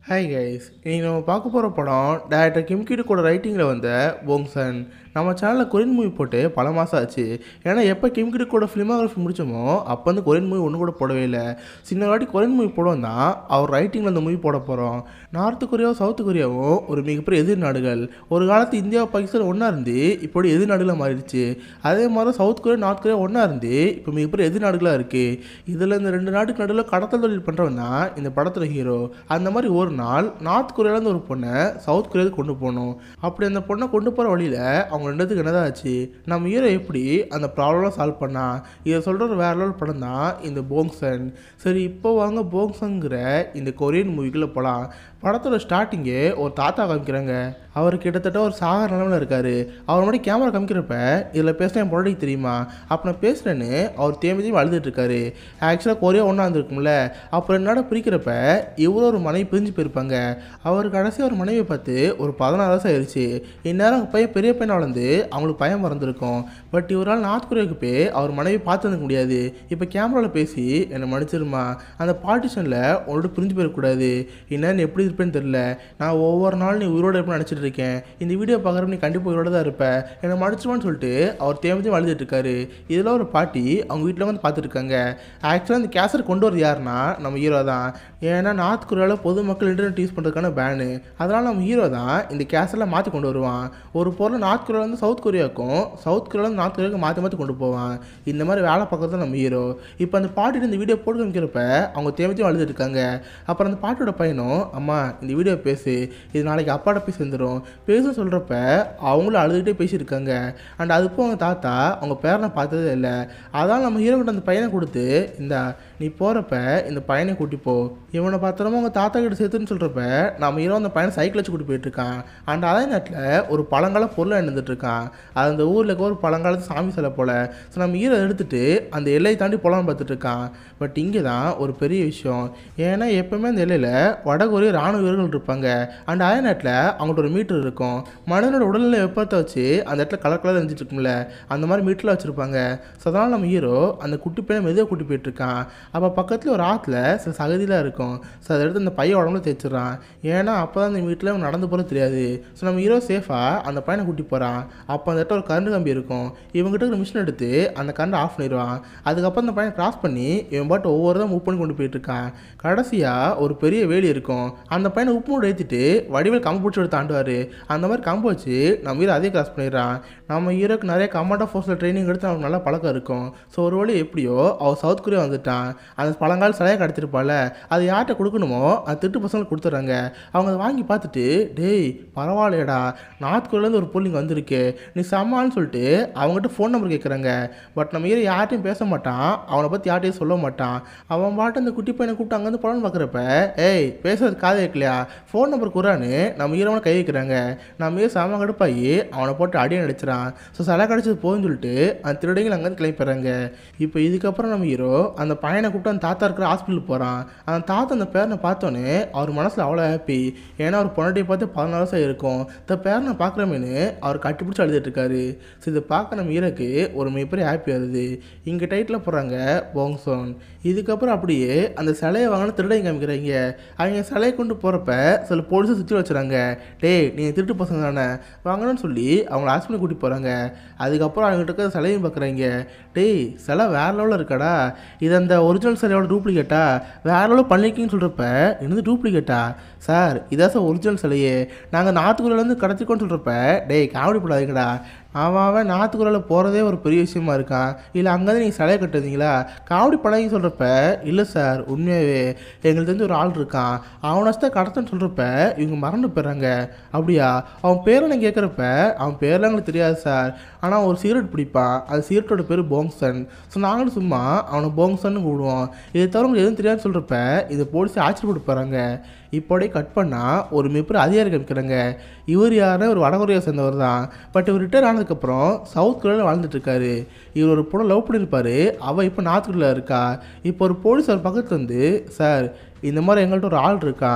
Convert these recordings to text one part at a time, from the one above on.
hi guys இன்னைக்கு நம்ம பார்க்க போகிற படம் டேரக்டர் கிம்கிட்டு கூட ரைட்டிங்கில் வந்த போங்சன் நம்ம சேனலில் கொரியன் மூவி போட்டு பல மாதம் ஆச்சு ஏன்னா எப்போ கிம்கிட்டு கூட ஃபிலிமோகிராஃபி முடிச்சோமோ அப்போ வந்து கொரியன் மூவி ஒன்று கூட போடவே இல்லை சின்ன வாட்டி கொரியன் மூவி போடுவோம் தான் அவர் ரைட்டிங்கில் அந்த மூவி போட போகிறோம் நார்த் கொரியாவும் சவுத் கொரியாவும் ஒரு மிகப்பெரிய எதிர் நாடுகள் ஒரு காலத்து இந்தியா பாகிஸ்தான் ஒன்றா இருந்து இப்படி எதிர் நாடுகளாக மாறிடுச்சு அதே மாதிரி சவுத் கொரியா நார்த் கொரியா ஒன்றா இருந்து இப்போ மிகப்பெரிய எதிர் நாடுகளாக இருக்குது இதில் இந்த ரெண்டு நாட்டுக்கு நடுவில் கடத்தல் தொழில் பண்ணுறவன் தான் இந்த படத்தில் ஹீரோ அந்த மாதிரி ஒரு நாள் நார்த் கொரியாலேருந்து ஒரு பொண்ணை சவுத் கொரியாவுக்கு கொண்டு போகணும் அப்படி அந்த பொண்ணை கொண்டு போகிற வழியில் அவங்க ரெண்டுத்துக்கு என்னதான் ஆச்சு நம்ம ஹீரோ எப்படி அந்த ப்ராப்ளம்லாம் சால்வ் பண்ணா இதை சொல்கிற ஒரு வேற லெவல் படம் தான் இந்த போங்சன் சரி இப்போ வாங்க போங்சங்கிற இந்த கொரியன் மூவிக்குள்ளே போகலாம் படத்தோட ஸ்டார்டிங்கே ஒரு தாத்தா காமிக்கிறாங்க அவர் கிட்டத்தட்ட ஒரு சாகர நிலமையில் இருக்கார் அவர் முன்னாடி கேமரா காமிக்கிறப்ப இதில் பேசினா என் பொருளைக்கு தெரியுமா அப்போ நான் பேசுகிறேன்னு அவர் தேம்பி தேம்பி அழுதுட்டு இருக்காரு ஆக்சுவலாக கொரியா ஒன்றா இருந்திருக்கும்ல அப்புறம் என்னோட பிரிக்கிறப்ப இவ்வளோ ஒரு மனைவி பிரிஞ்சு போயிருப்பாங்க அவர் கடைசி ஒரு மனைவியை பார்த்து ஒரு பதினாறு வருஷம் ஆயிடுச்சு இந்நேரம் அவங்க பையன் பெரிய பையனை வளர்ந்து அவங்களுக்கு பயம் மறந்துருக்கும் பட் இவரால் நார்த் கொரியாவுக்கு போய் அவர் மனைவி பார்த்து வந்துக்க முடியாது இப்போ கேமராவில் பேசி என்னை மன்னிச்சிருமா அந்த பார்ட்டிஷனில் உன்னோட பிரிஞ்சு போயிடக்கூடாது இந்நேரம் நீ எப்படி இருப்பேன்னு தெரில நான் ஒவ்வொரு நாள் நீ உயிரோட இருப்பேன்னு நினச்சிட்டு இருக்கேன் இந்த வீடியோ பார்க்குறப்ப நீ கண்டிப்பாக உயிரோட தான் இருப்ப என்னை மன்னிச்சிருவான்னு சொல்லிட்டு அவர் தேம்பி அழுதுட்டு இருக்காரு இதில் ஒரு பாட்டி அவங்க வீட்டில் வந்து பார்த்துட்டு இருக்காங்க ஆக்சுவலாக இந்த கேசர் கொண்டு வரது யாருன்னா நம்ம ஹீரோ தான் ஏன்னா நார்த் கொரியாவில் பொதுமக்கள் இன்டர்நெட் யூஸ் பண்ணுறதுக்கான பேனு அதனால் நம்ம ஹீரோ தான் இந்த கேசரில் மாற்றி கொண்டு வருவான் ஒரு பொருள் நார்த் கொரியாவிலேருந்து சவுத் கொரியாவுக்கும் சவுத் கொரியாவிலேருந்து நார்த் கொரியாவுக்கும் மாற்றி மாற்றி கொண்டு போவான் இந்த மாதிரி வேலை பார்க்கறது தான் நம்ம ஹீரோ இப்போ அந்த பாட்டிட்டு இந்த வீடியோ போட்டு காமிக்கிறப்ப அவங்க தேம்பி அழுதுட்டு இருக்காங்க அப்புறம் அந்த பாட்டியோட பையனும் அம்மா இந்த வீடியோ பேசு இது நாளைக்கு அப்பாட்ட போய் சேர்ந்துடும் பேச சொல்கிறப்ப அவங்களும் அழுதுகிட்டே பேசியிருக்காங்க அண்ட் அதுக்கும் அவங்க தாத்தா அவங்க பேரனை பார்த்ததே இல்லை அதான் நம்ம ஹீரோ கிட்ட அந்த பையனை கொடுத்து இந்த நீ போகிறப்ப இந்த பையனை கூட்டி போ இவனை பத்திரமா உங்கள் தாத்தா கிட்ட சேர்த்துன்னு சொல்கிறப்ப நம்ம ஹீரோ அந்த பையனை சைக்கிள் வச்சு கூட்டி போயிட்டுருக்கான் அண்ட் அதே நேரத்தில் ஒரு பழங்கால பொருளை இருந்துட்டு இருக்கான் அது அந்த ஊரில் இருக்க ஒரு பழங்காலத்து சாமி சிலை போல் ஸோ நம்ம ஹீரோ எடுத்துட்டு அந்த எல்லையை தாண்டி போகலான்னு பார்த்துட்டு இருக்கான் பட் இங்கே தான் ஒரு பெரிய விஷயம் ஏன்னா எப்பவுமே அந்த எல்லையில் வடகொரிய ராணுவ வீரர்கள் இருப்பாங்க அண்ட் அதே நேரத்தில் அவங்கள்ட்ட ஒரு மீட்டர் இருக்கும் மனிதனோட உடல்நிலை வெப்பத்தை வச்சு அந்த இடத்துல கலர் கலர் இருந்துட்டு இருக்கும்ல அந்த மாதிரி மீட்டரில் வச்சுருப்பாங்க ஸோ அதனால் நம்ம ஹீரோ அந்த குட்டி பையனை மெதுவாக கூட்டி போயிட்டுருக்கான் அப்போ பக்கத்தில் ஒரு ஆற்றுல சில சகதிலாம் இருக்கும் ஸோ அதை எடுத்து அந்த பையன் உடம்புல தேய்ச்சிடுறான் ஏன்னா அப்போ தான் அந்த வீட்டில் அவன் நடந்து போகிறது தெரியாது ஸோ நம்ம ஹீரோ சேஃபாக அந்த பையனை கூட்டி போகிறான் அப்போ அந்த இடத்துல ஒரு கரண்ட் கம்பி இருக்கும் இவங்ககிட்ட ஒரு மிஷின் எடுத்து அந்த கரண்ட் ஆஃப் பண்ணிடுவான் அதுக்கப்புறம் அந்த பையன் கிராஸ் பண்ணி இவன் பாட்டு ஒவ்வொரு தான் மூவ் பண்ணி கொண்டு போயிட்டுருக்கான் கடைசியாக ஒரு பெரிய வேலி இருக்கும் அந்த பையனை உப்பு மூட ஏற்றிட்டு வடிவேல் கம்பு பிடிச்சி எடுத்து தாண்டுவார் அந்த மாதிரி கம்பு வச்சு நம்ம ஹீரோ அதே கிராஸ் பண்ணிடுறான் நம்ம ஹீரோக்கு நிறைய கமாண்டோ ஃபோர்ஸில் ட்ரைனிங் எடுத்து அவனுக்கு நல்லா பழக்கம் இருக்கும் ஸோ ஒரு வழி எப்படியோ அவர் சவுத் கொரியா வந்துட்டான் அந்த பழங்கால சிலையை கடத்திருப்பால அது யார்கிட்ட கொடுக்கணுமோ அது திட்டு பசங்களுக்கு கொடுத்துட்றாங்க அவங்க அதை வாங்கி பார்த்துட்டு டேய் பரவாயில்லையடா நார்த் கொரியாலேருந்து ஒரு பொருள் இங்கே வந்திருக்கு நீ சமான்னு சொல்லிட்டு அவங்ககிட்ட ஃபோன் நம்பர் கேட்குறாங்க பட் நம்ம ஹீரோ யார்ட்டையும் பேச மாட்டான் அவனை பற்றி யார்ட்டையும் சொல்ல மாட்டான் அவன் பாட்டு அந்த குட்டி பையனை கூப்பிட்டு அங்கேருந்து படம் பார்க்குறப்ப ஏய் பேசுறது காது வைக்கலையா ஃபோன் நம்பர் குறான்னு நம்ம ஹீரோவனை கை வைக்கிறாங்க நம்ம ஹீரோ செம கடுப்பாகி அவனை போட்டு அடியை நடிச்சிடான் ஸோ சிலை கிடச்சது போகுன்னு சொல்லிட்டு அந்த திருடங்கள் அங்கேருந்து கிளம்பிடுறாங்க இப்போ இதுக்கப்புறம் நம்ம ஹீரோ அந்த பையனை கூப்பிட்டு அந்த தாத்தா இருக்கிற ஹாஸ்பிட்டலுக்கு போகிறான் அந்த தாத்தா அந்த பேரனை பார்த்தோன்னே அவர் மனசில் அவ்வளோ ஹாப்பி ஏன்னா அவர் பொண்டாட்டியை பார்த்து பதினாறு வருஷம் இருக்கும் இந்த பேரனை பார்க்குறமேனு அவர் கட்டிப்பிடிச்சு அழுதுட்டு இருக்காரு ஸோ இதை பார்க்க நம்ம ஹீரோக்கு ஒரு மிகப்பெரிய ஹாப்பி வருது இங்கே டைட்டில் போடுறாங்க போங்சோன் இதுக்கப்புறம் அப்படியே அந்த சிலையை வாங்கின திருடங்க காமிக்கிறாங்க அவங்க சிலையை கொண்டு போகிறப்ப சில போலீஸை சுற்றி வச்சுறாங்க டேய் நீங்கள் திருட்டு பசங்க தானே வாங்கணும்னு சொல்லி அவங்கள ஹாஸ்பிட்டல் கூட்டி போகிறாங்க அதுக்கப்புறம் அவங்ககிட்ட இருக்க சிலையும் பார்க்குறாங்க டேய் சிலை வேற லெவலில் இருக்காடா இது அந்த ஒரிஜினல் சிலையோட டூப்ளிகேட்டா வேற லெவலில் பண்ணிருக்கீங்கன்னு சொல்கிறப்ப என்னது டூப்ளிகேட்டா சார் இதான் சார் ஒரிஜினல் சிலையே நாங்கள் நாத்துக்குள்ளேருந்து கடத்திக்கோன்னு சொல்கிறப்ப டேய் காமெடி போடாதீங்கடா அவன் அவன் நாத்துக்குறையில் போகிறதே ஒரு பெரிய விஷயமா இருக்கான் இல்லை அங்கேருந்து நீங்கள் சிலையை கட்டுறீங்களா காமெடி பழகி சொல்கிறப்ப இல்லை சார் உண்மையாகவே எங்களுக்கு தெரிஞ்ச ஒரு ஆள் இருக்கான் அவனை தான் கடத்தன்னு சொல்கிறப்ப இவங்க மறந்து போயிடுறாங்க அப்படியா அவன் பேரை கேட்குறப்ப அவன் பேர்லாம் எங்களுக்கு தெரியாது சார் ஆனால் ஒரு சிகரெட் பிடிப்பான் அந்த சிகரெட்டோட பேர் போங்சன் ஸோ நாங்களும் சும்மா அவனை போங்சன்னு கூடுவோம் இதை தவிர உங்களுக்கு எதுவும் தெரியாதுன்னு சொல்கிறப்ப இது போலீஸ் ஆச்சரியப்பட்டு போகிறாங்க இப்போடைய கட் பண்ணால் ஒரு மிகப்பெரிய அதிகாரி காமிக்கிறாங்க இவர் யாருன்னா ஒரு வடகொரியா சேர்ந்தவர் தான் பட் இவர் ரிட்டையர் ஆனதுக்கப்புறம் சவுத் கொரியாவில் வாழ்ந்துட்டு இருக்காரு இவர் ஒரு பொண்ணை லவ் பண்ணியிருப்பாரு அவள் இப்போ நார்த் கொரியாவில் இருக்கா இப்போ ஒரு போலீஸ் அவர் பக்கத்தில் வந்து சார் இந்த மாதிரி எங்கள்கிட்ட ஒரு ஆள் இருக்கான்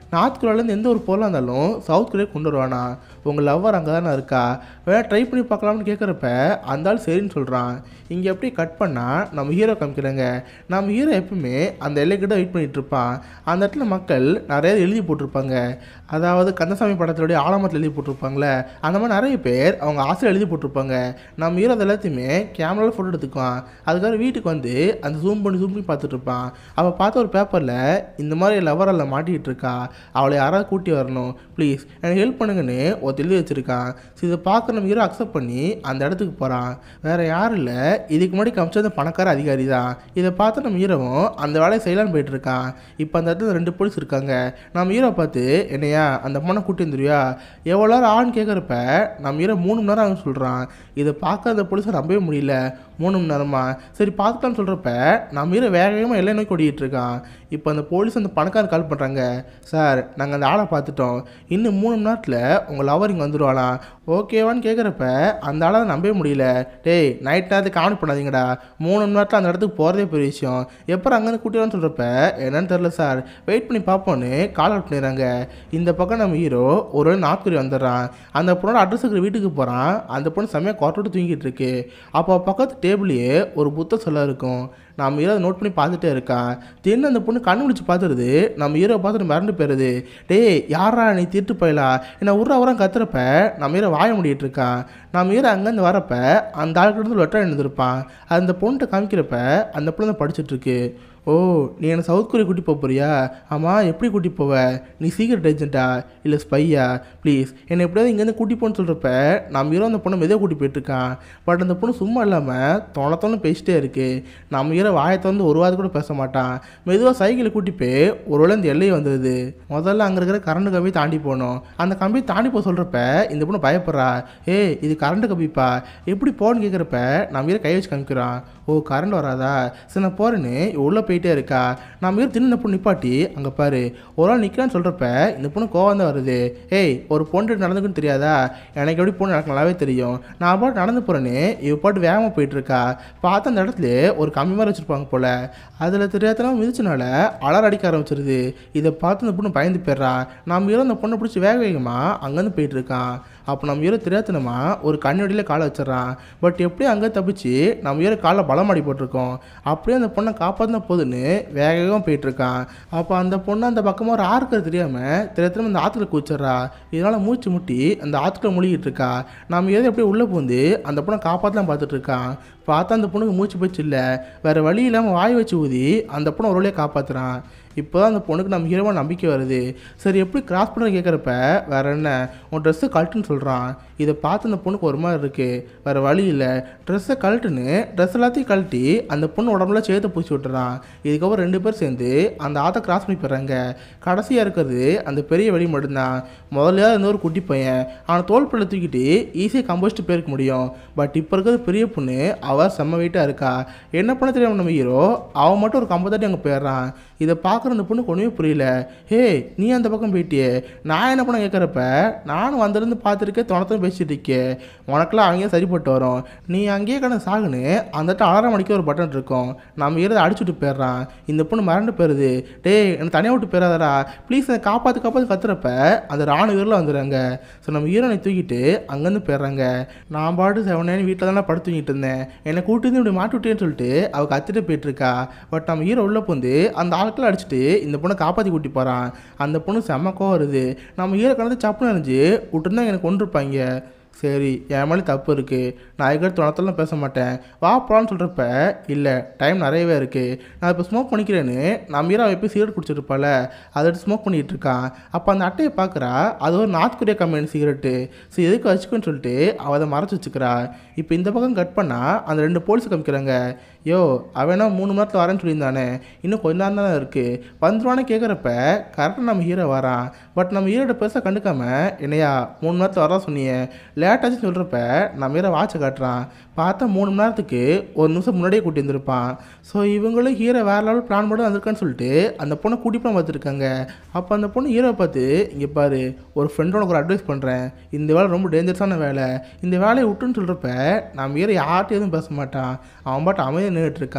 நார்த் கொரியாலேருந்து எந்த ஒரு பொருளாக இருந்தாலும் சவுத் கொரியா கொண்டு வருவானா உங்கள் லவ்வர் அங்கே தானே இருக்கா வேணா ட்ரை பண்ணி பார்க்கலாம்னு கேட்குறப்ப அந்த ஆள் சரின்னு சொல்கிறான் இங்கே அப்படியே கட் பண்ணால் நம்ம ஹீரோ காமிக்கிறாங்க நம்ம ஹீரோ எப்பவுமே அந்த எல்லைக்கிட்ட வெயிட் பண்ணிட்டு இருப்பான் அந்த இடத்துல மக்கள் நிறைய எழுதி போட்டிருப்பாங்க அதாவது கந்தசாமி படத்தினுடைய ஆலமரத்தில் எழுதி போட்டிருப்பாங்களே அந்த மாதிரி நிறைய பேர் அவங்க ஆசையில் எழுதி போட்டிருப்பாங்க நம்ம ஹீரோ அது எல்லாத்தையுமே கேமராவில் ஃபோட்டோ எடுத்துக்குவான் அதுக்காக வீட்டுக்கு வந்து அந்த ஜூம் பண்ணி ஜூம் பண்ணி பார்த்துட்டு இருப்பான் அவள் பார்த்த ஒரு பேப்பரில் இந்த மாதிரி லவரில் மாட்டிக்கிட்டு இருக்கா அவளை யாராவது கூட்டி வரணும் ப்ளீஸ் எனக்கு ஹெல்ப் பண்ணுங்கன்னு ஒரு எழுதி வச்சுருக்கான் ஸோ இதை பார்க்குற நம்ம ஹீரோ அக்செப்ட் பண்ணி அந்த இடத்துக்கு போகிறான் வேறு யாரும் இல்லை இதுக்கு முன்னாடி காமிச்ச அந்த பணக்கார அதிகாரி தான் இதை பார்த்து நம்ம ஹீரோவும் அந்த வேலையை செய்யலான்னு போயிட்டு இருக்கான் இப்போ அந்த இடத்துல ரெண்டு போலீஸ் இருக்காங்க நம்ம ஹீரோ பார்த்து என்னையா அந்த பொண்ணை கூட்டி வந்துருவியா எவ்வளோ நேரம் ஆன்னு கேட்குறப்ப நம்ம ஹீரோ மூணு மணி நேரம் ஆகும் சொல்கிறான் இதை பார்க்க அந்த போலீஸை நம்பவே முடியல மூணு மணி நேரமா சரி பார்த்துக்கலாம்னு சொல்கிறப்ப நம்ம ஹீரோ வேக வேகமாக எல்லை நோக்கி ஓடிட்டு இருக்கான் இப்போ அந்த போலீஸ் அந்த பணக்காரன் கால் பண்ணுறாங்க சார் நாங்கள் அந்த ஆளை பார்த்துட்டோம் இன்னும் மூணு மணி நேரத்தில் உங்கள் லவர் இங்கே வந்துடுவாளாம் ஓகேவான்னு கேட்குறப்ப அந்த ஆளை நம்பவே முடியல டேய் நைட் நேரத்துக்கு கவனம் பண்ணாதீங்கடா மூணு மணி நேரத்தில் அந்த இடத்துக்கு போகிறதே பெரிய விஷயம் எப்போ அங்கேருந்து கூட்டிவான்னு சொல்கிறப்ப என்னன்னு தெரில சார் வெயிட் பண்ணி பார்ப்போன்னு கால் அவுட் பண்ணிடுறாங்க இந்த பக்கம் நம்ம ஹீரோ ஒரு நார்த் கொரியா வந்துடுறான் அந்த பொண்ணோட அட்ரஸ் இருக்கிற வீட்டுக்கு போகிறான் அந்த பொண்ணு செம்மையாக குவார்ட்டு தூங்கிட்டு இருக்கு அப்போ பக்கத்து டேபிள்லேயே ஒரு புத்த சொல்ல இருக்கும் நம்ம ஹீரோ அதை நோட் பண்ணி பார்த்துட்டே இருக்கான் தின்னு அந்த பொண்ணு கண்ணு முடிச்சு பார்த்துருது நம்ம ஹீரோ பார்த்துட்டு மறந்து போயிருது டேய் யாரா நீ திட்டு போயலா என்ன உருவா உரம் கத்துறப்ப நம்ம ஹீரோ வாய முடியிட்டு இருக்கான் நம்ம ஹீரோ அங்கேருந்து வரப்ப அந்த ஆளுக்கிட்ட இருந்து லெட்டர் எழுந்திருப்பான் அந்த பொண்ணுகிட்ட காமிக்கிறப்ப அந்த பொண்ணு தான் படிச்சுட்டு இருக்கு ஓ நீ என்னை சவுத் கொரியா கூட்டி போக போறியா ஆமாம் எப்படி கூட்டி போவ நீ சீக்கிரட் ஏஜென்ட்டா இல்லை ஸ்பையா ப்ளீஸ் என்னை எப்படியாவது இங்கேருந்து கூட்டி போன்னு சொல்கிறப்ப நம்ம ஹீரோ அந்த பொண்ணை மெதுவாக கூட்டி போயிட்டுருக்கான் பட் அந்த பொண்ணு சும்மா இல்லாமல் தொண தொண பேசிட்டே இருக்கு நம்ம ஹீரோ வாயை திறந்து ஒரு வாரம் கூட பேச மாட்டான் மெதுவாக சைக்கிளை கூட்டி போய் ஒரு வேளை இந்த எல்லையை வந்தது முதல்ல அங்கே இருக்கிற கரண்ட் கம்பி தாண்டி போகணும் அந்த கம்பி தாண்டி போக சொல்கிறப்ப இந்த பொண்ணு பயப்படுறா ஏய் இது கரண்ட் கம்பிப்பா எப்படி போன்னு கேட்குறப்ப நம்ம ஹீரோ கை வச்சு காமிக்கிறான் ஓ கரண்ட் வராதா சரி நான் போகிறேன்னு உள்ளே போயிட்டே இருக்கா நம்ம ஹீரோ தின்னு பொண்ணு நிப்பாட்டி அங்கே பாரு ஒரு ஆள் நிற்கிறான்னு சொல்கிறப்ப இந்த பொண்ணு கோவம் தான் வருது ஏய் ஒரு பொண்ணு நடந்துக்குன்னு தெரியாதா எனக்கு எப்படி பொண்ணு எனக்கு நல்லாவே தெரியும் நான் பாட்டு நடந்து போகிறேன்னு இவ பாட்டு வேகமாக போயிட்டு இருக்கா பார்த்து அந்த இடத்துல ஒரு கம்மி மாதிரி வச்சுருப்பாங்க போல் அதில் தெரியாதனா மிதிச்சனால அலற அடிக்க ஆரம்பிச்சிருது இதை பார்த்து அந்த பொண்ணு பயந்து போயிடுறா நம்ம ஹீரோ அந்த பொண்ணை பிடிச்சி வேக வேகமாக அங்கேருந்து போயிட்டு இருக்கான் அப்போ நம்ம ஹீரோ தெரியாதனமா ஒரு கண்ணடியில் காலை வச்சிடறான் பட் எப்படி அங்கே தப்பிச்சு நம்ம ஹீரோ காலில் பலமாடி போட்டிருக்கோம் அப்படியே அந்த பொண்ணை காப்பாற்றின போதுன்னு வேக வேகமாக போயிட்டுருக்கான் அப்போ அந்த பொண்ணு அந்த பக்கமாக ஒரு ஆறுக்கிறது தெரியாமல் தெரியாதனமா அந்த ஆற்றுல குச்சிட்றா இதனால் மூச்சு முட்டி அந்த ஆற்றுக்குள்ள முழுகிட்டு இருக்கா நம்ம ஏதோ எப்படியே உள்ளே பூந்து அந்த பொண்ணை காப்பாற்றலாம் பார்த்துட்டு இருக்கான் பார்த்தா அந்த பொண்ணுக்கு மூச்சு போச்சு இல்லை வேறு வழி இல்லாமல் வாய் வச்சு ஊதி அந்த பொண்ணை ஒரு வழியாக காப்பாற்றுறான் இப்போ தான் அந்த பொண்ணுக்கு நம்ம ஹீரோவாக நம்பிக்கை வருது சரி எப்படி கிராஸ் பண்ண கேட்குறப்ப வேற என்ன உன் ட்ரெஸ்ஸு கழட்டுன்னு சொல்கிறான் இதை பார்த்து அந்த பொண்ணுக்கு ஒரு மாதிரி இருக்குது வேறு வழி இல்லை ட்ரெஸ்ஸை கழட்டுன்னு ட்ரெஸ் எல்லாத்தையும் கழட்டி அந்த பொண்ணு உடம்புல சேர்த்து பூச்சி விட்டுறான் இதுக்கப்புறம் ரெண்டு பேர் சேர்ந்து அந்த ஆற்றை கிராஸ் பண்ணி போயிடுறாங்க கடைசியாக இருக்கிறது அந்த பெரிய வழி மட்டும்தான் முதல்ல இருந்த ஒரு குட்டி பையன் அவனை தோல் பிள்ளை தூக்கிட்டு ஈஸியாக கம்போஸ்ட்டு போயிருக்க முடியும் பட் இப்போ இருக்கிறது பெரிய பொண்ணு அவள் செம்ம வெயிட்டாக இருக்கா என்ன பண்ண தெரியாம நம்ம ஹீரோ அவன் மட்டும் ஒரு கம்பத்தாட்டி அங்கே போயிடுறான் இதை பார்க்குற அந்த பொண்ணுக்கு ஒன்றுமே புரியல ஹே நீ அந்த பக்கம் போயிட்டியே நான் என்ன பண்ண கேட்குறப்ப நானும் வந்திருந்து பார்த்துருக்கேன் தொணத்தம் பேசிட்டு இருக்கேன் உனக்கெல்லாம் அங்கேயே சரிப்பட்டு வரும் நீ அங்கேயே கடந்து சாகுன்னு அந்த இடத்துல அலாரம் அடிக்க ஒரு பட்டன் இருக்கும் நம்ம இறதை அடிச்சுட்டு போயிடுறான் இந்த பொண்ணு மறந்து போயிடுது டேய் என்னை தனியாக விட்டு போயிடாதடா ப்ளீஸ் என்னை காப்பாற்று காப்பாற்று கத்துறப்ப அந்த ராணுவ வீரில் வந்துடுறாங்க ஸோ நம்ம ஹீரோனை தூக்கிட்டு அங்கேருந்து போயிடுறாங்க நான் பாட்டு செவனேன்னு வீட்டில் தானே படுத்து தூங்கிட்டு இருந்தேன் என்னை கூட்டி வந்து இப்படி மாட்டி விட்டேன்னு சொல்லிட்டு அவள் கத்திட்டு போயிட்டு இருக்கா பட் நம்ம ஹீரோ உள்ளே போந்து அந்த ஆட்களை அடிச்சுட்டு இந்த பொண்ணை காப்பாற்றி கூட்டி போகிறான் அந்த பொண்ணு செம்ம கோவம் வருது நம்ம ஹீரோ கலந்து சப்புன்னு அணிஞ்சு விட்டுருந்தா எனக்கு கொண்டிருப்பாங்க சரி என் மேலே தப்பு இருக்குது நான் அதுக்கடுத்து துணத்தெல்லாம் பேச மாட்டேன் வா போகலான்னு சொல்கிறப்ப இல்லை டைம் நிறையவே இருக்குது நான் இப்போ ஸ்மோக் பண்ணிக்கிறேன்னு நம்ம ஹீரோ எப்போ சிகரெட் குடிச்சிருப்பால அதை எடுத்து ஸ்மோக் பண்ணிகிட்டு இருக்கான் அப்போ அந்த அட்டையை பார்க்குறா அது ஒரு நார்த் கொரியா கம்பெனி சிகரெட்டு சரி எதுக்கு வச்சுக்கோன்னு சொல்லிட்டு அவள் அதை மறைச்சி வச்சுக்கிறா இப்போ இந்த பக்கம் கட் பண்ணால் அந்த ரெண்டு போலீஸ் காமிக்கிறாங்க யோ அவனா மூணு மணி நேரத்தில் வரேன்னு சொல்லியிருந்தானே இன்னும் கொஞ்ச நேரம் தானே இருக்குது வந்துருவானே கேட்குறப்ப கரெக்டாக நம்ம ஹீரோ வரான் பட் நம்ம ஹீரோட பெருசாக கண்டுக்காம என்னையா மூணு மணி நேரத்தில் வரா சொன்னியே லேட்டாச்சுன்னு சொல்கிறப்ப நம்ம ஹீரோ வாட்சை காட்டுறான் பார்த்தா மூணு மணி நேரத்துக்கு ஒரு நிமிஷம் முன்னாடியே கூட்டி வந்திருப்பான் ஸோ இவங்களும் ஹீரோ வேறு லெவல் பிளான் பண்ணி வந்திருக்கான்னு சொல்லிட்டு அந்த பொண்ணை கூட்டி போய் பார்த்துருக்காங்க அப்போ அந்த பொண்ணு ஹீரோ பார்த்து இங்கே பாரு ஒரு ஃப்ரெண்டோட ஒரு அட்வைஸ் பண்ணுறேன் இந்த வேலை ரொம்ப டேஞ்சரஸான வேலை இந்த வேலையை விட்டுன்னு சொல்கிறப்ப நம்ம ஹீரோ யார்ட்டும் எதுவும் பேச மாட்டான் அவன் பாட்டு அமைதியாக நின்றுட்டு இருக்கான்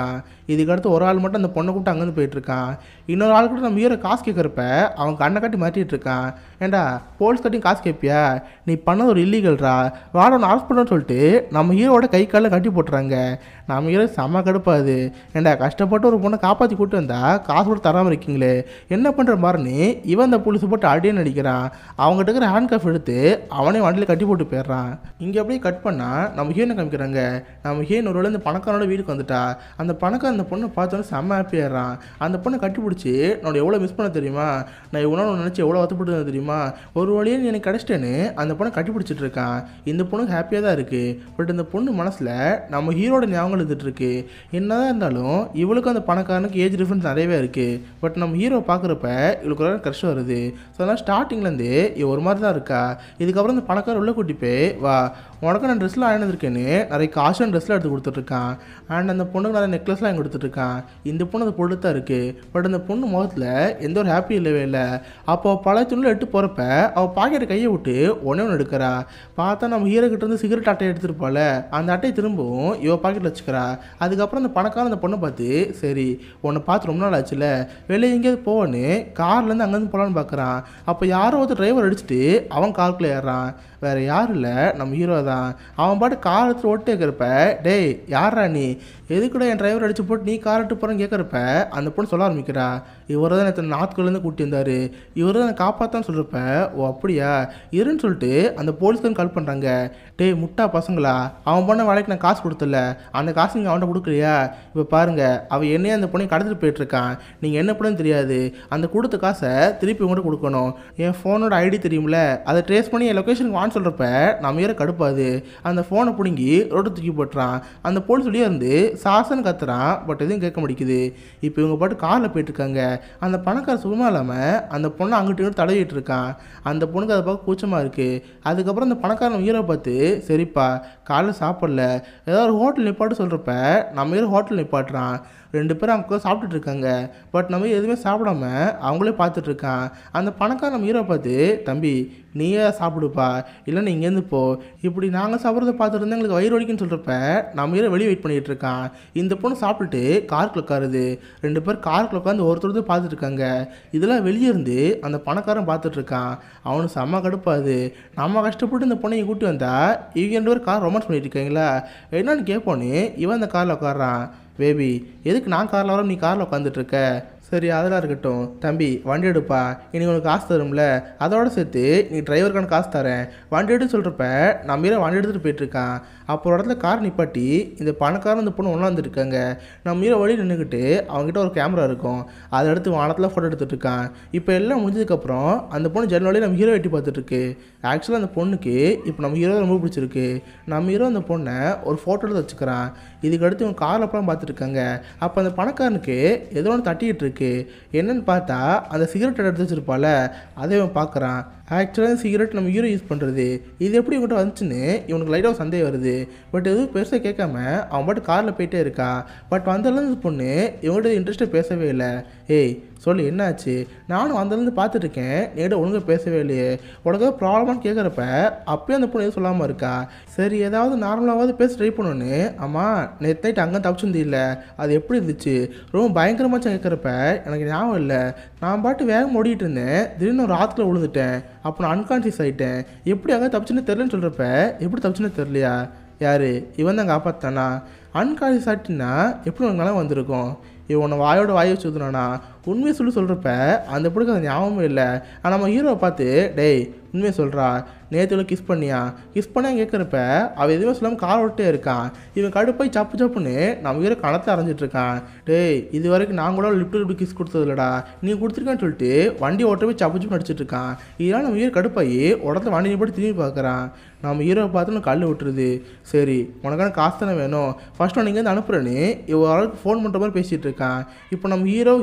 இதுக்கடுத்து ஒரு ஆள் மட்டும் அந்த பொண்ணை கூப்பிட்டு அங்கேருந்து போயிட்டுருக்கான் இன்னொரு ஆள் கூட நம்ம ஹீரோ காசு கேட்குறப்ப அவன் கண்ணை காட்டி மாட்டிட்டு இருக்கான் ஏண்டா போலீஸ் கட்டியும் காசு கேட்பியா நீ பண்ணது ஒரு இல்லீகல்ரா வாட ஒன்று அரெஸ்ட் பண்ணுன்னு சொல்லிட்டு நம்ம ஹீரோவோட கை காலில் கட்டி போட்டுறாங்க நம்ம ஹீரோ செம்ம கடுப்பாது ஏண்டா கஷ்டப்பட்டு ஒரு பொண்ணை காப்பாற்றி கூட்டு வந்தா காசு கூட தராமல் இருக்கீங்களே என்ன பண்ணுற மாதிரின்னு இவன் அந்த போலீஸ் போட்டு அடியே நடிக்கிறான் அவங்ககிட்ட இருக்கிற ஹேண்ட் கஃப் எடுத்து அவனே வண்டியில் கட்டி போட்டு போயிடுறான் இங்கே அப்படியே கட் பண்ணால் நம்ம ஹீரோனை காமிக்கிறாங்க நம்ம ஹீரோன் ஒரு வேளை இந்த பணக்காரனோட வீட்டுக்கு வந்துட்டா அந்த பணக்காரன் அந்த பொண்ணை பார்த்தோன்னே செம்ம ஹாப்பியாகிறான் அந்த பொண்ணை கட்டி பிடிச்சி நான் எவ்வளோ மிஸ் பண்ண தெரியுமா நான் இவ்வளோ நினச்சி எவ்வளோ வருத்தப்பட்டு தெரியுமா ஒரு வழியே நீ எனக்கு கிடச்சிட்டேன்னு அந்த பொண்ணை கட்டி பிடிச்சிட்டு இருக்கான் இந்த பொண்ணு ஹாப்பியாக தான் இருக்குது பட் இந்த பொண்ணு மனசில் நம்ம ஹீரோட ஞாபகம் எழுதிட்டு இருக்கு என்னதான் இருந்தாலும் இவளுக்கும் அந்த பணக்காரனுக்கு ஏஜ் டிஃப்ரென்ஸ் நிறையவே இருக்குது பட் நம்ம ஹீரோ பார்க்குறப்ப இவளுக்கு ஒரு கஷ்டம் வருது ஸோ அதனால் ஸ்டார்டிங்லேருந்து இவ ஒரு மாதிரி தான் இருக்கா இதுக்கப்புறம் இந்த பணக்கார உள்ள கூட்டி போய் வா உனக்கு நான் ட்ரெஸ்லாம் ஆயினதுருக்கேன்னு நிறைய காஷன் ட்ரெஸ்லாம் எடுத்து கொடுத்துட்ருக்கான் அண்ட் அந்த பொண்ணுக்கு நிறைய நெக்லஸ்லாம் வாங்கி கொடுத்துட்ருக்கான் இந்த பொண்ணு அந்த பொண்ணு தான் இருக்குது பட் அந்த பொண்ணு முகத்தில் எந்த ஒரு ஹாப்பி இல்லவே இல்லை அப்போ பழைய துணியில் எட்டு போகிறப்ப அவள் பாக்கெட்டை கையை விட்டு ஒன்றே ஒன்று எடுக்கிறா பார்த்தா நம்ம ஹீரோ கிட்ட இருந்து சிகரெட் அட்டை எடுத்துருப்பால அந்த அட்டையை திரும்பவும் இவ பாக்கெட்டில் வச்சுக்கிறா அதுக்கப்புறம் அந்த பணக்காரன் அந்த பொண்ணை பார்த்து சரி உன்னை பார்த்து ரொம்ப நாள் ஆச்சுல வெளியே எங்கேயாவது போவான்னு கார்லேருந்து அங்கேருந்து போகலான்னு பார்க்குறான் அப்போ யாரோ ஒருத்தர் டிரைவர் அடிச்சுட்டு அவன் காருக்குள்ளே ஏறுறான் வேற யாரும் இல்லை நம்ம ஹீரோ தான் அவன் பாட்டு கார் எடுத்துட்டு ஓட்டு கேட்குறப்ப டேய் யாரா நீ எதுக்குடா என் டிரைவர் அடிச்சு போட்டு நீ கார் எடுத்து போகிறேன்னு கேட்குறப்ப அந்த பொண்ணு சொல்ல ஆரம்பிக்கிறா இவர் தான் எத்தனை நாட்கள்லேருந்து கூட்டி வந்தார் இவர் தான் காப்பாற்றான்னு சொல்கிறப்ப ஓ அப்படியா இருன்னு சொல்லிட்டு அந்த போலீஸ்காரன் கால் பண்ணுறாங்க டேய் முட்டா பசங்களா அவன் பண்ண வேலைக்கு நான் காசு கொடுத்தல அந்த காசு நீங்கள் அவன்கிட்ட கொடுக்கலையா இப்போ பாருங்க அவன் என்னையே அந்த பொண்ணையும் கடத்திட்டு போயிட்டுருக்கான் நீங்கள் என்ன பண்ணு தெரியாது அந்த கொடுத்த காசை திருப்பி உங்கள்கிட்ட கொடுக்கணும் என் ஃபோனோட ஐடி தெரியும்ல அதை ட்ரேஸ் பண்ணி என் லொக்கேஷனுக்கு வான்னு சொல்கிறப்ப நம்ம ஏற கடுப்பாது அந்த ஃபோனை பிடுங்கி ரோட்டு தூக்கி போட்டுறான் அந்த போலீஸ் வெளியே இருந்து சாசன்னு கத்துறான் பட் எதுவும் கேட்க மாட்டேங்குது இப்போ இவங்க பாட்டு காரில் போயிட்டுருக்காங்க அந்த பணக்கார சுகமாக இல்லாமல் அந்த பொண்ணை அங்கிட்டு இங்கிட்டு தடவிட்டு இருக்கான் அந்த பொண்ணுக்கு அதை பார்க்க கூச்சமாக இருக்குது அதுக்கப்புறம் அந்த பணக்காரன் ஹீரோ பார்த்து சரிப்பா காலைல சாப்பிடல ஏதாவது ஒரு ஹோட்டல் நிப்பாட்டு சொல்கிறப்ப நம்ம ஹீரோ ஹோட்டல் நிப்பாட்டுறான் ரெண்டு பேரும் அங்கே உட்காந்து சாப்பிட்டுட்டு இருக்காங்க பட் நம்ம எதுவுமே சாப்பிடாம அவங்களே பார்த்துட்டு இருக்கான் அந்த பணக்கார நம்ம ஹீரோ பார்த்து தம்பி நீயே சாப்பிடுப்பா இல்லைன்னா இங்கேருந்து போ இப்படி நாங்கள் சாப்பிட்றத பார்த்துட்டு இருந்தா எங்களுக்கு வயிறு வலிக்குன்னு சொல்கிறப்ப நம்ம ஹீரோ வெளியே வெயிட் பண்ணிட்டு இருக்கான் இந்த பொண்ணு சாப்பிட்டுட்டு காருக்குள்ள உட்காருது ரெண்டு பேர் காருக்குள்ள உட்காந்து ஒருத்தர் பார்த்துட்டு இருக்காங்க இதெல்லாம் வெளியே இருந்து அந்த பணக்காரன் பார்த்துட்டு இருக்கான் அவனுக்கு செம்ம கடுப்பாது நம்ம கஷ்டப்பட்டு இந்த பொண்ணையை கூட்டி வந்தா இவங்க ரெண்டு பேரும் கார் ரொமான்ஸ் பண்ணிட்டு இருக்காங்களா என்னன்னு கேட்போன்னு இவன் அந்த காரில் உட்காடுறான் பேபி எதுக்கு நான் காரில் வரோம் நீ காரில் உட்காந்துட்டு இருக்க சரி அதெல்லாம் இருக்கட்டும் தம்பி வண்டி எடுப்பா இன்னைக்கு உனக்கு காசு தரும்ல அதோட சேர்த்து நீ டிரைவருக்கான காசு தரேன் வண்டி எடுத்து சொல்கிறப்ப நம்ம ஹீரோ வண்டி எடுத்துகிட்டு போயிட்டுருக்கான் அப்போ ஒரு இடத்துல கார் நிப்பாட்டி இந்த பணக்காரன் இந்த பொண்ணு ஒன்றா வந்துருக்காங்க நம்ம ஹீரோ வழி நின்றுக்கிட்டு அவங்ககிட்ட ஒரு கேமரா இருக்கும் அதை எடுத்து வானத்தில் ஃபோட்டோ எடுத்துகிட்டு இருக்கான் இப்போ எல்லாம் முடிஞ்சதுக்கப்புறம் அந்த பொண்ணு ஜன்னல் வழியாக நம்ம ஹீரோ எட்டி பார்த்துட்ருக்கு ஆக்சுவலாக அந்த பொண்ணுக்கு இப்போ நம்ம ஹீரோ ரொம்ப பிடிச்சிருக்கு நம்ம ஹீரோ அந்த பொண்ணை ஒரு ஃபோட்டோ எடுத்து வச்சுக்கிறான் இதுக்கு அடுத்து இவங்க காரில் அப்புறம் பார்த்துட்ருக்காங்க அப்போ அந்த பணக்காரனுக்கு ஏதோ ஒன்று தட்டிக்கிட்டு இருக்கு என்னன்னு பார்த்தா அந்த சிகரெட் எடுத்து வச்சிருப்பால அதை இவன் பார்க்குறான் ஆக்சுவலாக சிகரெட் நம்ம ஹீரோ யூஸ் பண்ணுறது இது எப்படி இவங்ககிட்ட வந்துச்சுன்னு இவனுக்கு லைட்டாக சந்தேகம் வருது பட் எதுவும் பெருசாக கேட்காம அவன் பாட்டு காரில் போயிட்டே இருக்கா பட் வந்ததுலேருந்து பொண்ணு இவங்ககிட்ட இன்ட்ரெஸ்ட்டாக பேசவே இல்லை ஏய் சொல்லு என்னாச்சு நானும் வந்ததுலேருந்து பார்த்துட்டு இருக்கேன் நீட ஒழுங்காக பேசவே இல்லையே உனக்கு ஏதாவது ப்ராப்ளமான்னு கேட்குறப்ப அப்பயும் அந்த பொண்ணு எதுவும் சொல்லாமல் இருக்கா சரி ஏதாவது நார்மலாவது பேச ட்ரை பண்ணணுன்னு ஆமாம் நேற்று நைட் அங்கே தப்பிச்சிருந்து இல்லை அது எப்படி இருந்துச்சு ரொம்ப பயங்கரமாச்சும் கேட்குறப்ப எனக்கு ஞாபகம் இல்லை நான் பாட்டு வேகம் ஓடிட்டு இருந்தேன் திடீர்னு ஒரு ஆற்றுல விழுந்துட்டேன் அப்போ நான் அன்கான்ஷியஸ் ஆகிட்டேன் எப்படி அங்கே தப்பிச்சுன்னு தெரிலன்னு சொல்கிறப்ப எப்படி தப்பிச்சுன்னு தெரிலையா யார் இவன் தான் காப்பாத்தானா அன்கான்ஷியஸ் ஆகிட்டுனா எப்படி உனக்கு நிலம் வந்திருக்கும் இவன் உன்னை வாயோட வாயை வச்சு ஊத்துனானா உண்மையை சொல்லி சொல்கிறப்ப அந்த பொண்ணுக்கு அது ஞாபகமே இல்லை ஆனால் நம்ம ஹீரோவை பார்த்து டேய் உண்மையை சொல்கிறா நேற்று கிஸ் பண்ணியா கிஸ் பண்ணா கேட்குறப்ப அவன் எதுவுமே சொல்லாமல் கார் விட்டே இருக்கான் இவன் கடுப்பாய் சப்பு சப்புன்னு நம்ம ஹீரோ கணத்தை அரைஞ்சிட்டு இருக்கான் டேய் இது வரைக்கும் நான் கூட லிப்ட் லிப்ட் கிஸ் கொடுத்தது இல்லடா நீ கொடுத்துருக்கான்னு சொல்லிட்டு வண்டி ஓட்டவே சப்பு சப்பு நடிச்சிட்டு இருக்கான் இதனால் நம்ம ஹீரோ கடுப்பாயி உடத்துல வண்டி போட்டு திரும்பி பார்க்குறான் நம்ம ஹீரோவை பார்த்து நான் கல் விட்டுருது சரி உனக்கான காசு தானே வேணும் ஃபர்ஸ்ட் நான் இங்கேருந்து அனுப்புகிறேன்னு இவன் ஆளுக்கு ஃபோன் பண்ணுற மாதிரி பேசிகிட்டு இருக்கான் இப்போ நம்ம ஹீரோ ஹீரோயின் மட்டும்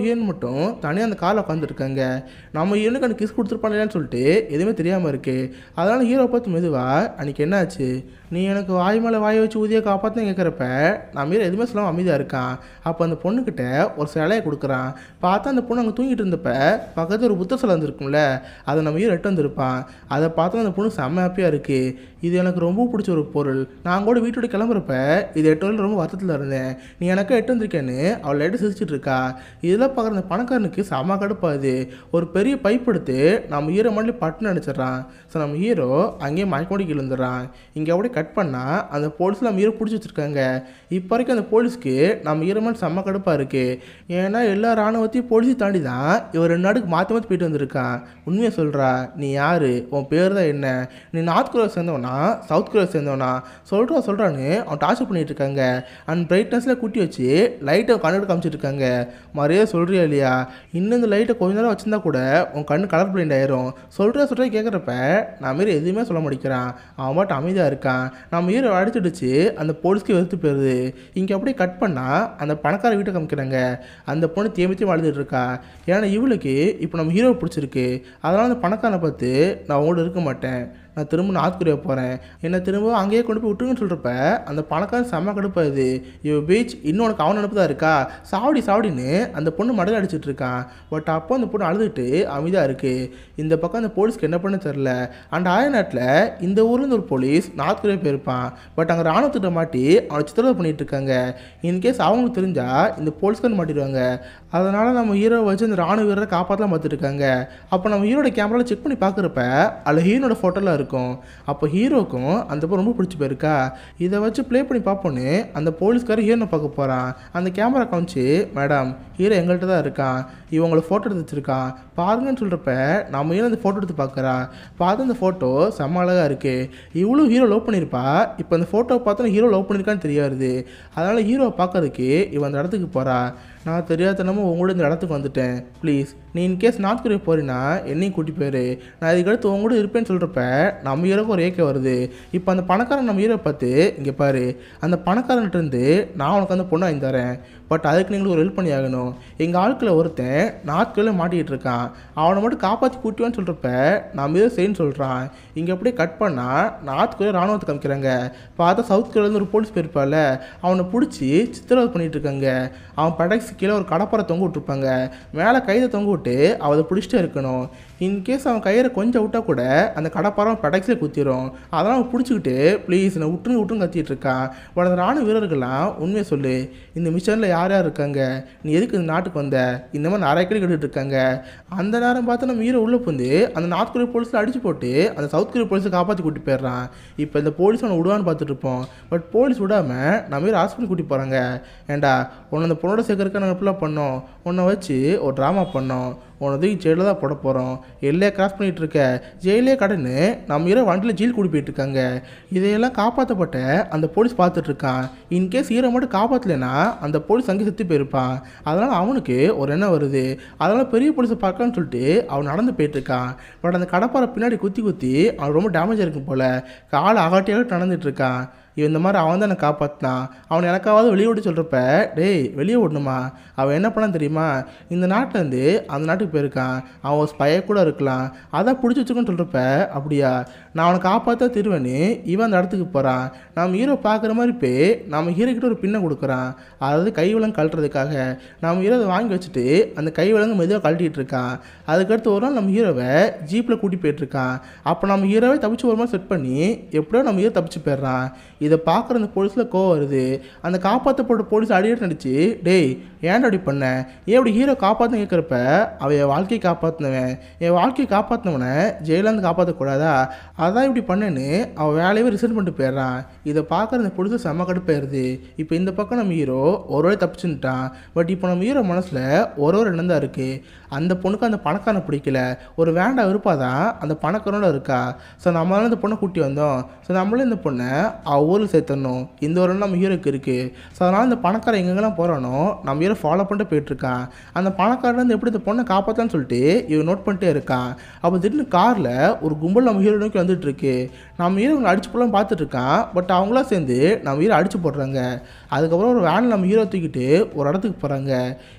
மட்டும் தனியாக அந்த காரில் உட்காந்துருக்காங்க நம்ம ஹீரோனுக்கு அந்த கிஸ் கொடுத்துருப்பானேன்னு சொல்லிட்டு எதுவுமே தெரியாமல் இருக்குது அதனால் ஹீரோ பார்த்து மெதுவாக அன்றைக்கி என்னாச்சு நீ எனக்கு வாய் மேலே வாயை வச்சு ஊதிய காப்பாற்ற கேட்குறப்ப நான் மீற எதுவுமே சொல்லாமல் அமைதியாக இருக்கான் அப்போ அந்த பொண்ணுக்கிட்ட ஒரு சிலையை கொடுக்குறான் பார்த்தா அந்த பொண்ணு அங்கே தூங்கிட்டு இருந்தப்ப பக்கத்தில் ஒரு புத்த சிலை இருந்திருக்கும்ல அதை நம்ம ஹீரோ எட்டு வந்திருப்பான் அதை பார்த்தா அந்த பொண்ணு செம்ம ஹாப்பியாக இருக்குது இது எனக்கு ரொம்ப பிடிச்ச ஒரு பொருள் நான் கூட வீட்டோட கிளம்புறப்ப இது எட்டு வரல ரொம்ப வருத்தத்தில் இருந்தேன் நீ எனக்கு எட்டு வந்திருக்கேன்னு அவள் லைட்டு சிரிச்சிட்டு இருக்கா இதெல்லாம் பார்க்குற அந்த பணக்காரனுக்கு செம கடுப்பாது ஒரு பெரிய பைப் எடுத்து நம்ம ஹீரோ மாதிரி பட்டுன்னு நினச்சிட்றான் ஸோ நம்ம ஹீரோ அங்கேயே மயக்கோடி கீழே வந்துடுறான் இங்கே அப்படியே கட் பண்ணால் அந்த போலீஸில் நம்ம ஹீரோ பிடிச்சி வச்சிருக்காங்க இப்போ வரைக்கும் அந்த போலீஸ்க்கு நம்ம ஹீரோ மேலே செம்ம கடுப்பாக இருக்குது ஏன்னா எல்லா ராணுவத்தையும் போலீஸையும் தாண்டி தான் இவர் ரெண்டு நாடுக்கு மாற்றி மாற்றி போயிட்டு வந்திருக்கான் உண்மையை சொல்கிறா நீ யார் உன் பேர் தான் என்ன நீ நார்த் கொரியா சேர்ந்தவனா சவுத் கொரியா சேர்ந்தவனா சொல்கிறா சொல்கிறான்னு அவன் டார்ச்சர் பண்ணிட்டு இருக்காங்க அண்ட் பிரைட்னஸில் கூட்டி வச்சு லைட்டை கண்ணு காமிச்சிட்டு இருக்காங்க மறைய சொல்கிறியா இல்லையா இன்னும் இந்த லைட்டை கொஞ்ச நேரம் வச்சிருந்தா கூட உன் கண்ணு கலர் பிளைண்ட் ஆயிரும் சொல்கிற சொல்கிற கேட்குறப்ப நான் மாரி எதுவுமே சொல்ல முடிக்கிறான் அவன் பாட்டு அமைதியாக இருக்கான் நம்ம ஹீரோ அடிச்சிடுச்சு அந்த போலீஸ்க்கு வெறுத்து போயிடுது இங்கே அப்படியே கட் பண்ணால் அந்த பணக்கார வீட்டை காமிக்கிறாங்க அந்த பொண்ணு தேமித்தையும் அழுதுட்டு இருக்கா ஏன்னா இவளுக்கு இப்போ நம்ம ஹீரோ பிடிச்சிருக்கு அதனால் அந்த பணக்காரனை பார்த்து நான் உங்களோட இருக்க மாட்டேன் நான் திரும்ப நார்த் கொரியா போகிறேன் என்னை திரும்ப அங்கேயே கொண்டு போய் விட்டுருங்கன்னு சொல்கிறப்ப அந்த பணக்காரன் செம்ம கடுப்பாது இவ பீச் இன்னும் உனக்கு அவன் நினப்பு தான் இருக்கா சாவடி சாவடின்னு அந்த பொண்ணு மடல் அடிச்சிட்டு இருக்கான் பட் அப்போ அந்த பொண்ணு அழுதுட்டு அமைதியாக இருக்குது இந்த பக்கம் அந்த போலீஸ்க்கு என்ன பண்ண தெரில அண்ட் ஆய நாட்டில் இந்த ஊர்லேருந்து ஒரு போலீஸ் நார்த் கொரியா போயிருப்பான் பட் அங்கே ராணுவத்திட்ட மாட்டி அவனை சித்திரவதை பண்ணிட்டு இருக்காங்க இன்கேஸ் அவங்களுக்கு தெரிஞ்சால் இந்த போலீஸ்காரன் மாட்டிடுவாங்க அதனால் நம்ம ஹீரோவை வச்சு அந்த ராணுவ வீரரை காப்பாற்றலாம் பார்த்துட்டு இருக்காங்க அப்போ நம்ம ஹீரோட கேமராவில் செக் பண்ணி பார்க்குறப்ப அதில் ஹீரோட ஃபோட்டோலாம் இருக்கும் அப்போ ஹீரோக்கும் அந்த பொண்ணு ரொம்ப பிடிச்சி போயிருக்கா இதை வச்சு ப்ளே பண்ணி பார்ப்போன்னு அந்த போலீஸ்காரர் ஹீரோனை பார்க்க போகிறான் அந்த கேமரா காமிச்சு மேடம் ஹீரோ எங்கள்கிட்ட தான் இருக்கான் இவங்களை ஃபோட்டோ எடுத்து வச்சிருக்கான் பாருங்கன்னு சொல்கிறப்ப நம்ம ஹீரோ அந்த ஃபோட்டோ எடுத்து பார்க்குறா பார்த்து அந்த ஃபோட்டோ செம்ம அழகாக இருக்குது இவ்வளோ ஹீரோ லவ் பண்ணியிருப்பா இப்போ அந்த ஃபோட்டோ பார்த்தா ஹீரோ லவ் பண்ணியிருக்கான்னு தெரியாது அதனால் ஹீரோவை பார்க்கறதுக்கு இவன் அந்த இடத்துக்கு போகிறா நான் தெரியாதனமும் உங்களோட இந்த இடத்துக்கு வந்துட்டேன் ப்ளீஸ் நீ இன்கேஸ் நார்த் கொரியா போறீன்னா என்னையும் கூட்டி போயிரு நான் இதுக்கடுத்து உங்க கூட இருப்பேன்னு சொல்கிறப்ப நம்ம ஹீரோக்கு ஒரு ஏக்கம் வருது இப்போ அந்த பணக்காரன் நம்ம ஹீரோ பார்த்து இங்கே பாரு அந்த பணக்காரன்கிட்ட இருந்து நான் உனக்கு அந்த பொண்ணை வாங்கி தரேன் பட் அதுக்கு நீங்களும் ஒரு ஹெல்ப் பண்ணி ஆகணும் எங்கள் ஆட்களை ஒருத்தன் நார்த் கொரியா மாட்டிக்கிட்டு இருக்கான் அவனை மட்டும் காப்பாற்றி கூட்டுவேன்னு சொல்கிறப்ப நம்ம ஹீரோ சரின்னு சொல்கிறான் இங்கே அப்படியே கட் பண்ணால் நார்த் கொரியா ராணுவத்தை காமிக்கிறாங்க பார்த்தா சவுத் கொரியாலேருந்து ஒரு போலீஸ் போயிருப்பால அவனை பிடிச்சி சித்திரவதை பண்ணிட்டு இருக்காங்க அவன் படக்ஸ் கீழே ஒரு கடப்பாரை தொங்க விட்டுருப்பாங்க மேலே கைதை தொங்க விட்டு அவளை பிடிச்சிட்டே இருக்கணும் இன்கேஸ் அவன் கயிறை கொஞ்சம் விட்டா கூட அந்த கடப்பாரம் படக்ஸில் குத்திரும் அதெல்லாம் அவன் பிடிச்சிக்கிட்டு ப்ளீஸ் நான் விட்டுருங்க விட்டுருங்க கத்திட்டு இருக்கான் பட் அந்த ராணுவ வீரர்கள்லாம் உண்மையை சொல்லு இந்த மிஷனில் யார் யார் இருக்காங்க நீ எதுக்கு இந்த நாட்டுக்கு வந்த இந்த மாதிரி நிறைய கேள்வி கேட்டுட்டு இருக்காங்க அந்த நேரம் பார்த்து நம்ம ஹீரோ உள்ளே புந்து அந்த நார்த் கொரியா போலீஸில் அடிச்சு போட்டு அந்த சவுத் கொரியா போலீஸை காப்பாற்றி கூட்டி போயிடுறான் இப்போ இந்த போலீஸ் அவனை விடுவான்னு பார்த்துட்டு இருப்போம் பட் போலீஸ் விடாமல் நம்ம ஹீரோ ஹாஸ்பிட்டல் கூட்டி போகிறாங்க ஏண்டா உன்னை அந்த பொண்ணோட சேர்க்கறதுக்கு நாங்கள் இப்படிலாம் பண்ணோம் உன்னை வச்சு ஒரு ட்ராமா பண்ணோம் உன்னை தூக்கி ஜெயிலில் தான் போட போகிறோம் எல்லையை கிராஸ் பண்ணிகிட்டு இருக்க ஜெயிலே கடன்னு நம்ம ஹீரோ வண்டியில் ஜெயில் கூட்டி போயிட்டு இருக்காங்க இதையெல்லாம் காப்பாற்றப்பட்ட அந்த போலீஸ் பார்த்துட்டு இருக்கான் இன்கேஸ் ஹீரோ மட்டும் காப்பாற்றலைன்னா அந்த போலீஸ் அங்கே செத்து போயிருப்பான் அதனால் அவனுக்கு ஒரு எண்ணம் வருது அதனால் பெரிய போலீஸை பார்க்கலான்னு சொல்லிட்டு அவன் நடந்து போயிட்டு இருக்கான் பட் அந்த கடப்பாரை பின்னாடி குத்தி குத்தி அவன் ரொம்ப டேமேஜ் இருக்கும் போல் காலை அகாட்டியாக நடந்துட்டு இருக்கான் இவன் இந்த மாதிரி அவன் தான் என்னை காப்பாற்றினான் அவன் எனக்காவது வெளியே விட்டு சொல்கிறப்ப டேய் வெளியே விடணுமா அவன் என்ன பண்ணான் தெரியுமா இந்த நாட்டிலேருந்து அந்த நாட்டுக்கு போயிருக்கான் அவன் ஒரு ஸ்பைய கூட இருக்கலாம் அதான் பிடிச்சி வச்சுக்கோன்னு சொல்கிறப்ப அப்படியா நான் அவனை காப்பாற்ற திருவேன்னு இவன் அந்த இடத்துக்கு போகிறான் நம்ம ஹீரோ பார்க்குற மாதிரி போய் நம்ம ஹீரோ கிட்ட ஒரு பின்னை கொடுக்குறான் அதாவது கை விலங்கு கழட்டுறதுக்காக நம்ம ஹீரோ அதை வாங்கி வச்சுட்டு அந்த கை விலங்கு மெதுவாக கழட்டிட்டு இருக்கான் அதுக்கடுத்து ஒரு நாள் நம்ம ஹீரோவை ஜீப்பில் கூட்டி போயிட்டுருக்கான் அப்போ நம்ம ஹீரோவை தப்பிச்சு ஒரு மாதிரி செட் பண்ணி எப்படியோ நம்ம ஹீரோ தப்பிச்சு போயிடுறான் இதை பார்க்குற அந்த போலீஸில் கோவம் வருது அந்த காப்பாற்றப்பட்ட போலீஸ் அடிக்கடி நடிச்சு டேய் ஏன்டா அப்படி பண்ண ஏன் அப்படி ஹீரோ காப்பாற்ற கேட்குறப்ப அவன் என் வாழ்க்கையை காப்பாற்றினவன் என் வாழ்க்கையை காப்பாற்றினவனை ஜெயிலேருந்து காப்பாற்றக்கூடாதா அதான் இப்படி பண்ணேன்னு அவன் வேலையவே ரிசைன் பண்ணிட்டு போயிடுறான் இதை பார்க்குற அந்த போலீஸ் செம்ம கடுப்பாயிருது இப்போ இந்த பக்கம் நம்ம ஹீரோ ஒரு வழி தப்பிச்சுட்டான் பட் இப்போ நம்ம ஹீரோ மனசில் ஒரு ஒரு எண்ணம் தான் இருக்குது அந்த பொண்ணுக்கு அந்த பணக்காரனை பிடிக்கல ஒரு வேண்டா விருப்பாதான் அந்த பணக்காரனோட இருக்கா ஸோ நம்மளால இந்த பொண்ணை கூட்டி வந்தோம் ஸோ நம்மளும் இந்த பொண்ணை அவ ஊரில் சேர்த்தணும் இந்த ஒரு எண்ணம் நம்ம ஹீரோக்கு இருக்குது ஸோ அதனால் இந்த பணக்காரன் எங்கெங்கெல்லாம் போகிறானோ நம்ம ஹீரோ ஃபாலோ பண்ணிட்டு போயிட்டுருக்கான் அந்த பணக்காரன் வந்து எப்படி இந்த பொண்ணை காப்பாற்றலான்னு சொல்லிட்டு இவன் நோட் பண்ணிட்டே இருக்கான் அப்போ திடீர்னு காரில் ஒரு கும்பல் நம்ம ஹீரோ நோக்கி வந்துட்டு இருக்கு நம்ம ஹீரோ இவங்களை அடிச்சு போடலாம் பார்த்துட்டு இருக்கான் பட் அவங்களாம் சேர்ந்து நம்ம ஹீரோ அடிச்சு போடுறாங்க அதுக்கப்புறம் ஒரு வேனில் நம்ம ஹீரோ தூக்கிட்டு ஒரு இடத்துக்கு போகிறாங்க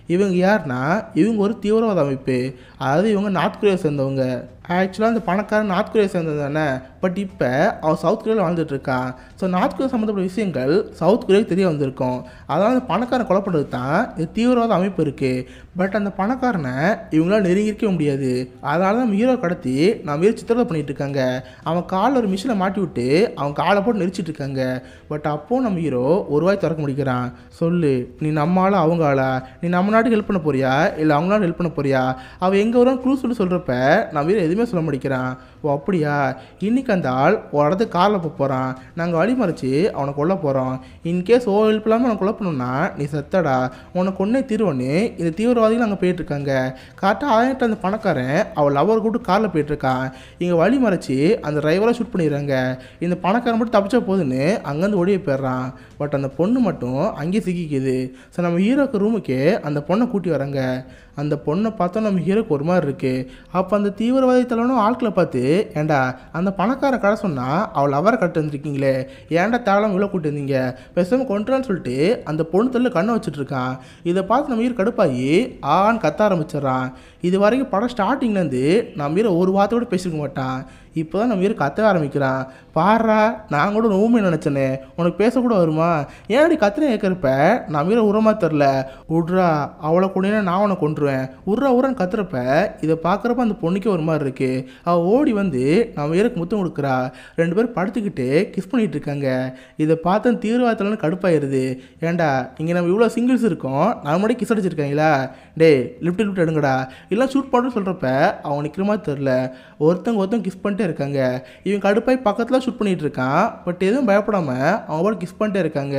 இவங்க யாருன்னா இவங்க ஒரு தீவிரவாத அமைப்பு அதாவது இவங்க நார்த் கொரியா சேர்ந்தவங்க ஆக்சுவலாக அந்த பணக்காரன் நார்த் கொரியா சேர்ந்தது தானே பட் இப்போ அவன் சவுத் கொரியாவில் வாழ்ந்துட்டு இருக்கான் ஸோ நார்த் கொரியா சம்மந்தப்பட்ட விஷயங்கள் சவுத் கொரியாவுக்கு தெரிய வந்திருக்கும் அதனால் அந்த பணக்காரன் கொலை பண்ணுறது தான் இது தீவிரவாத அமைப்பு இருக்குது பட் அந்த பணக்காரனை இவங்களால நெருங்கிருக்கவே முடியாது அதனால தான் நம்ம ஹீரோ கடத்தி நம்ம ஹீரோ சித்திரவதை பண்ணிட்டு இருக்காங்க அவன் காலில் ஒரு மிஷினை மாட்டி விட்டு அவன் காலை போட்டு நெரிச்சிட்டு இருக்காங்க பட் அப்போது நம்ம ஹீரோ ஒரு வாய் திறக்க முடிக்கிறான் சொல்லு நீ நம்ம ஆளா அவங்க ஆளா நீ நம்ம நாட்டுக்கு ஹெல்ப் பண்ண போறியா இல்லை அவங்க நாட்டுக்கு ஹெல்ப் பண்ண போறியா அவன் எங்கே வரும் க்ளூ சொல்லி சொல்கிறப்ப நம்ம ஹீரோ எதுவுமே சொல்ல முடிக்கிறான் ஓ அப்படியா இன்னைக்கு அந்த ஆள் ஒரு இடத்துக்கு காரில் போக போகிறான் நாங்கள் வழி மறைச்சி அவனை கொல்ல போகிறோம் இன்கேஸ் ஓ ஹெல்ப் இல்லாமல் அவனை கொல்ல பண்ணணும்னா நீ செத்தடா உன்னை கொன்னே தீர்வனு இந்த தீவிரவாதிகள் அங்கே போயிட்டுருக்காங்க கரெக்டாக ஆயிட்டு அந்த பணக்காரன் அவள் லவர் கூட்டு காரில் போயிட்டுருக்கான் இங்கே வழி மறைச்சி அந்த டிரைவரை ஷூட் பண்ணிடுறாங்க இந்த பணக்காரன் மட்டும் தப்பிச்சா போதுன்னு அங்கேருந்து ஓடியே போயிடுறான் பட் அந்த பொண்ணு மட்டும் அங்கேயே சிக்கிக்குது ஸோ நம்ம ஹீரோக்கு ரூமுக்கே அந்த பொண்ணை கூட்டி வராங்க அந்த பொண்ணை பார்த்தா நம்ம ஹீரோக்கு ஒரு மாதிரி இருக்குது அப்போ அந்த தீவிரவாதி தலைவனும் ஆட்களை பார்த்து ஏண்டா அந்த பணக்கார கடை சொன்னால் அவள் அவரை கட்டு வந்திருக்கீங்களே ஏன்டா தேவலாம் இவ்வளோ கூட்டி வந்தீங்க பேசாமல் கொண்டுறான்னு சொல்லிட்டு அந்த பொண்ணு தள்ள கண்ணை வச்சுட்டு இருக்கான் இதை பார்த்து நம்ம ஹீரோ கடுப்பாகி ஆன்னு கத்த ஆரம்பிச்சிடுறான் இது வரைக்கும் படம் ஸ்டார்டிங்லேருந்து நம்ம ஹீரோ ஒரு வார்த்தை கூட பேசிருக்க மாட்டான் இப்போ தான் நம்ம ஹீரோ கத்தவே ஆரம்பிக்கிறான் பாடுறா நான் கூட ரொம்ப நினச்சேனே உனக்கு பேசக்கூட வருமா ஏன் அப்படி கத்துன கேட்குறப்ப நம்ம ஹீரோ உரமா தெரில விட்றா அவளை கூட நான் உன்னை கொண்டுருவேன் உர்றா உரன்னு கத்துறப்ப இதை பார்க்குறப்ப அந்த பொண்ணுக்கே ஒரு மாதிரி இருக்கு அவள் ஓடி வந்து நம்ம ஹீரோக்கு முத்தம் கொடுக்குறா ரெண்டு பேரும் படுத்துக்கிட்டு கிஸ் பண்ணிட்டு இருக்காங்க இதை பார்த்து அந்த தீவிரவாதத்துலன்னு கடுப்பாயிருது ஏன்டா இங்கே நம்ம இவ்வளோ சிங்கிள்ஸ் இருக்கோம் நம்ம முன்னாடி கிஸ் அடிச்சிருக்காங்களா டேய் லிஃப்ட் லிஃப்ட் எடுங்கடா இல்லை ஷூட் பண்ணுன்னு சொல்கிறப்ப அவங்க நிற்கிற மாதிரி தெரில ஒருத்தங்க ஒருத்தங்க கிஸ் பண்ணிட்டே இருக்காங்க இவன் கடுப்பாய் பக்கத்தில் ஷூட் பண்ணிட்டு இருக்கான் பட் எதுவும் பயப்படாமல் அவங்க பாட்டு கிஸ் பண்ணிட்டே இருக்காங்க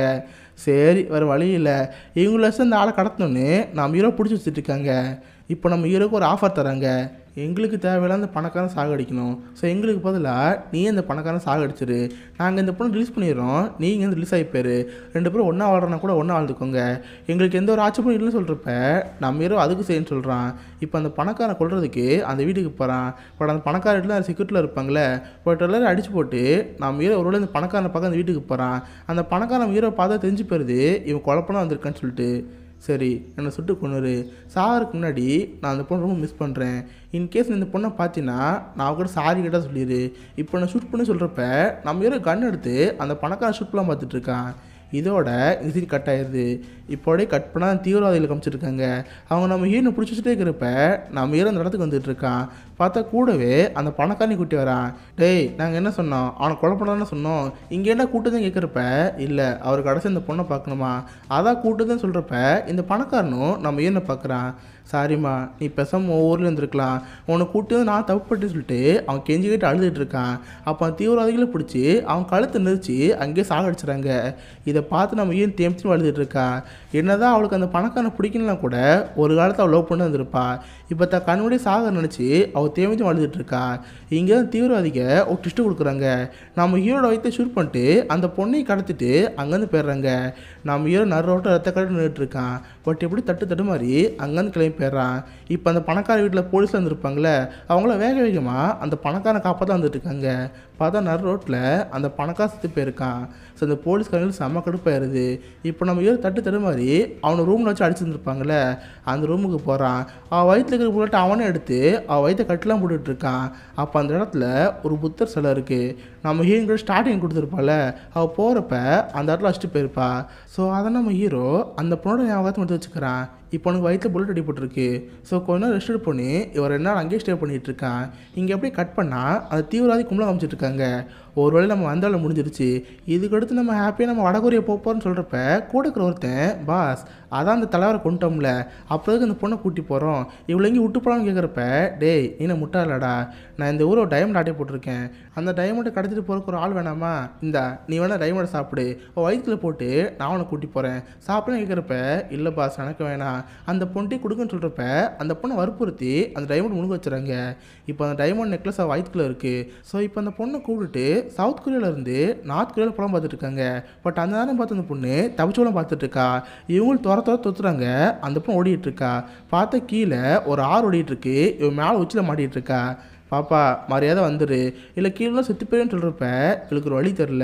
சரி வேறு வழி இல்லை இவங்கள இந்த ஆளை கடத்தணுன்னு நம்ம ஹீரோ பிடிச்சி வச்சுட்டு இருக்காங்க இப்போ நம்ம ஹீரோக்கு ஒரு ஆஃபர் தராங்க எங்களுக்கு தேவையில்லாத அந்த பணக்காரன் சாகடிக்கணும் ஸோ எங்களுக்கு பதிலாக நீ அந்த பணக்காரன் சாகடிச்சிரு நாங்கள் இந்த பொண்ணு ரிலீஸ் பண்ணிடுறோம் நீங்கள் வந்து ரிலீஸ் ஆகிப்பாரு ரெண்டு பேரும் ஒன்றா வாழ்றனா கூட ஒன்றா வாழ்ந்துக்கோங்க எங்களுக்கு எந்த ஒரு ஆட்சேபம் இல்லைன்னு சொல்கிறப்ப நம்ம ஹீரோ அதுக்கு செய்யன்னு சொல்கிறான் இப்போ அந்த பணக்காரன் கொல்றதுக்கு அந்த வீட்டுக்கு போகிறான் பட் அந்த பணக்கார வீட்டில் செக்யூரிட்டியில் இருப்பாங்களே பட் எல்லாரும் அடிச்சு போட்டு நம்ம ஹீரோ ஒரு இந்த பணக்காரனை பார்க்க அந்த வீட்டுக்கு போகிறான் அந்த பணக்காரன் ஹீரோ பார்த்தா தெரிஞ்சு போயிருது இவன் குழப்பம் வந்திருக்கான்னு சொல்லிட்டு சரி என்னை சுட்டு கொண்டுரு சாகருக்கு முன்னாடி நான் அந்த பொண்ணை ரொம்ப மிஸ் பண்ணுறேன் இன்கேஸ் இந்த பொண்ணை பார்த்தீங்கன்னா நான் கூட சாரி கேட்டால் சொல்லிடு இப்போ நான் ஷூட் பண்ணி சொல்கிறப்ப நம்ம ஹீரோ கன் எடுத்து அந்த பணக்காரன் ஷூட் பண்ணலாம் பார்த்துட்டு இருக்கான் இதோட இந்த சீன் கட் ஆயிடுது இப்போடே கட் பண்ணால் தீவிரவாதிகள் காமிச்சிருக்காங்க அவங்க நம்ம ஹீரோனை பிடிச்சி வச்சுட்டே இருக்கிறப்ப நம்ம ஹீரோ அந்த இடத்துக்கு வந்துட்டு இருக்கான் பார்த்தா கூடவே அந்த பணக்காரனி கூட்டி வரான் டேய் நாங்கள் என்ன சொன்னோம் அவனை கொலை பண்ணதானே சொன்னோம் இங்கே என்ன கூட்டதான் கேட்குறப்ப இல்லை அவர் கடைசி இந்த பொண்ணை பார்க்கணுமா அதான் கூட்டதான் சொல்கிறப்ப இந்த பணக்காரனும் நம்ம ஹீரோனை பார்க்குறான் சாரிம்மா நீ பேசாம ஊரில் இருந்திருக்கலாம் உன்னை கூட்டி வந்து நான் தப்பு பண்ணிட்டு சொல்லிட்டு அவன் கெஞ்சிக்கிட்டு அழுதுட்டு இருக்கான் அப்போ அந்த தீவிரவாதிகளை பிடிச்சி அவன் கழுத்தை நெரிச்சு அங்கேயே சாகடிச்சிட்டாங்க இதை பார்த்து நம்ம ஏன் தேம்பிச்சு அழுதுட்டு இருக்கா என்னதான் அவளுக்கு அந்த பணக்காரனை பிடிக்கலனா கூட ஒரு காலத்தை அவள் லவ் பண்ணி வந்திருப்பா இப்போ தான் கண்ணுடைய சாக நினச்சி அவள் தேம்பிச்சு அழுதுட்டு இருக்கா இங்கே தான் தீவிரவாதிக ஒரு ட்விஸ்ட்டு கொடுக்குறாங்க நம்ம ஹீரோட வயிற்ற ஷூட் பண்ணிட்டு அந்த பொண்ணையும் கடத்திட்டு அங்கேருந்து போயிடுறாங்க நம்ம ஹீரோ நரோட்ட ரத்த கடை நின்றுட்டு இருக்கான் பட் எப்படி தட்டு தட்டு மாதிரி அங்கேருந்து கிளம்பி போயிடுறான் இப்போ அந்த பணக்கார வீட்டில் போலீஸில் இருந்திருப்பாங்களே அவங்கள வேக வேகமாக அந்த பணக்காரனை காப்பாற்ற வந்துட்டு இருக்காங்க பார்த்தா நடு ரோட்டில் அந்த பணக்கார செத்து போயிருக்கான் ஸோ அந்த போலீஸ்காரங்களுக்கு செம்ம கடுப்பாயிருது இப்போ நம்ம ஹீரோ தட்டு தட்டு மாதிரி அவனை ரூமில் வச்சு அடிச்சிருந்துருப்பாங்களே அந்த ரூமுக்கு போகிறான் அவன் வயிற்றுல இருக்கிற புல்லட் அவனே எடுத்து அவன் வயிற்ற கட்டெலாம் போட்டுட்டு இருக்கான் அப்போ அந்த இடத்துல ஒரு புத்தர் சிலை இருக்குது நம்ம ஹீரோயின் கூட ஸ்டார்டிங் கொடுத்துருப்பால அவள் போகிறப்ப அந்த இடத்துல வச்சுட்டு போயிருப்பா ஸோ அதை நம்ம ஹீரோ அந்த பொண்ணோட ஞாபகத்தை மட்டும் வச்சுக்கிறான் இப்போ உனக்கு வயிற்றுல புல்லட் அடிபட்டிருக்கு ஸோ கொஞ்ச நேரம் ரெஸ்ட் எடுத்து பண்ணி இவர் ரெண்டு நாள் அங்கேயே ஸ்டே பண்ணிட்டு இருக்கான் இங்கே அப்படியே கட் பண்ணால் அந்த தீவிரவாதி கும்பலம் காமிச்சிட்டு இருக்காங்க ஒரு வேளை நம்ம வந்தாலும் முடிஞ்சிருச்சு இதுக்கடுத்து நம்ம ஹாப்பியாக நம்ம வடகொரியா போக போகிறோம்னு சொல்கிறப்ப கூட இருக்கிற ஒருத்தன் பாஸ் அதான் அந்த தலைவரை கொண்டுட்டோம்ல அப்புறம் அந்த பொண்ணை கூட்டி போகிறோம் இவ்வளோ எங்கேயும் விட்டு போகலான்னு கேட்குறப்ப டேய் நீ நான் முட்டாளடா நான் இந்த ஊரை ஒரு டைமண்ட் ஆட்டே போட்டிருக்கேன் அந்த டைமண்டை கடத்திட்டு போகிறக்கு ஒரு ஆள் வேணாமா இந்தா நீ வேணா டைமண்டை சாப்பிடு உன் வயிற்றுல போட்டு நான் உன்னை கூட்டி போகிறேன் சாப்பிடுன்னு கேட்குறப்ப இல்லை பாஸ் எனக்கு வேணாம் அந்த பொண்ணுட்டே கொடுக்குன்னு சொல்கிறப்ப அந்த பொண்ணை வற்புறுத்தி அந்த டைமண்ட் முழுங்க வச்சுறாங்க இப்போ அந்த டைமண்ட் நெக்லஸ் அவள் வயிற்றுல இருக்குது ஸோ இப்போ அந்த பொண்ணை கூப்பிட்டுட்டு சவுத் கொரியாவிலேருந்து நார்த் கொரியாவில் படம் பார்த்துட்டு இருக்காங்க பட் அந்த நேரம் பார்த்து அந்த பொண்ணு தவிச்சோளம் பார்த்துட்டு இருக்கா இவங்களும் துர துர தொத்துறாங்க அந்த பொண்ணு ஓடிட்டு இருக்கா பார்த்தா கீழே ஒரு ஆறு ஓடிட்டு இருக்கு இவன் மேலே உச்சியில் மாட்டிட்டு இருக்கா பாப்பா மரியாதை வந்துடு இல்லை கீழே செத்து போயின்னு சொல்கிறப்ப இவளுக்கு ஒரு வழி தெரில